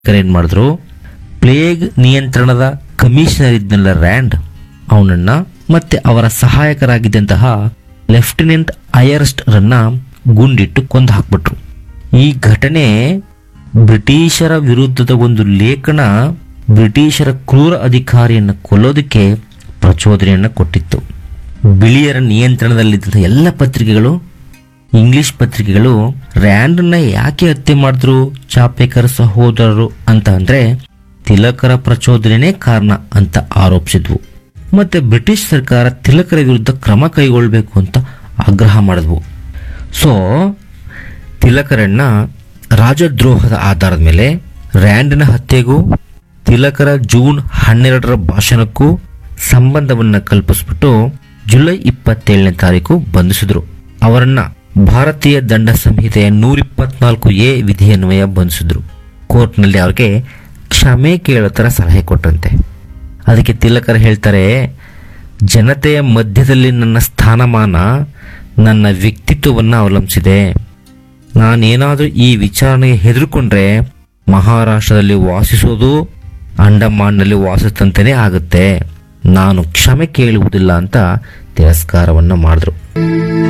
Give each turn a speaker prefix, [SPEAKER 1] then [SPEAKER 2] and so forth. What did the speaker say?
[SPEAKER 1] ಏನ್ ಮಾಡಿದ್ರು ಪ್ಲೇಗ್ ನಿಯಂತ್ರಣದ ಕಮಿಷನರ್ ಇದ್ನಲ್ಲ ರ್ಯಾಂಡ್ ಅವನನ್ನ ಮತ್ತೆ ಅವರ ಸಹಾಯಕರಾಗಿದ್ದಂತಹ ಲೆಫ್ಟಿನೆಂಟ್ ಅಯರ್ಸ್ಟ್ ರನ್ನ ಗುಂಡಿಟ್ಟು ಕೊಂದು ಹಾಕ್ಬಿಟ್ರು ಈ ಘಟನೆ ಬ್ರಿಟಿಷರ ವಿರುದ್ಧದ ಒಂದು ಲೇಖನ ಬ್ರಿಟಿಷರ ಕ್ರೂರ ಅಧಿಕಾರಿಯನ್ನು ಕೊಲ್ಲೋದಕ್ಕೆ ಪ್ರಚೋದನೆಯನ್ನು ಕೊಟ್ಟಿತ್ತು ಬಿಳಿಯರ ನಿಯಂತ್ರಣದಲ್ಲಿದ್ದ ಎಲ್ಲ ಪತ್ರಿಕೆಗಳು ಇಂಗ್ಲಿಷ್ ಪತ್ರಿಕೆಗಳು ರ್ಯಾಂಡನ್ನ ಯಾಕೆ ಹತ್ಯೆ ಮಾಡಿದ್ರು ಚಾಪೇಕರ್ ಸಹೋದರರು ಅಂತ ಅಂದ್ರೆ ತಿಲಕರ ಪ್ರಚೋದನೆನೇ ಕಾರಣ ಅಂತ ಆರೋಪಿಸಿದ್ವು ಮತ್ತೆ ಬ್ರಿಟಿಷ್ ಸರ್ಕಾರ ತಿಲಕರ ವಿರುದ್ಧ ಕ್ರಮ ಕೈಗೊಳ್ಳಬೇಕು ಅಂತ ಆಗ್ರಹ ಮಾಡಿದ್ವು ಸೊ ತಿಲಕರನ್ನ ರಾಜದ್ರೋಹದ ಆಧಾರದ ಮೇಲೆ ರ್ಯಾಂಡ್ನ ಹತ್ಯೆಗೂ ತಿಲಕರ ಜೂನ್ ಹನ್ನೆರಡರ ಭಾಷಣಕ್ಕೂ ಸಂಬಂಧವನ್ನ ಕಲ್ಪಿಸ್ಬಿಟ್ಟು ಜುಲೈ ಇಪ್ಪತ್ತೇಳನೇ ತಾರೀಕು ಬಂಧಿಸಿದ್ರು ಅವರನ್ನ ಭಾರತೀಯ ದಂಡ ಸಂಹಿತೆಯ ನೂರಿಪ್ಪತ್ನಾಲ್ಕು ಎ ವಿಧಿಯನ್ವಯ ಬಂಧಿಸಿದ್ರು ಕೋರ್ಟ್ನಲ್ಲಿ ಅವ್ರಿಗೆ ಕ್ಷಮೆ ಕೇಳೋ ಥರ ಸಲಹೆ ಕೊಟ್ಟಂತೆ ಅದಕ್ಕೆ ತಿಲಕರು ಹೇಳ್ತಾರೆ ಜನತೆಯ ಮಧ್ಯದಲ್ಲಿ ನನ್ನ ಸ್ಥಾನಮಾನ ನನ್ನ ವ್ಯಕ್ತಿತ್ವವನ್ನು ಅವಲಂಬಿಸಿದೆ ನಾನೇನಾದರೂ ಈ ವಿಚಾರಣೆಗೆ ಹೆದರ್ಕೊಂಡ್ರೆ ಮಹಾರಾಷ್ಟ್ರದಲ್ಲಿ ವಾಸಿಸೋದು ಅಂಡಮಾನ್ನಲ್ಲಿ ವಾಸಿಸಂತೆಯೇ ಆಗುತ್ತೆ ನಾನು ಕ್ಷಮೆ ಕೇಳುವುದಿಲ್ಲ ಅಂತ ತಿರಸ್ಕಾರವನ್ನು ಮಾಡಿದ್ರು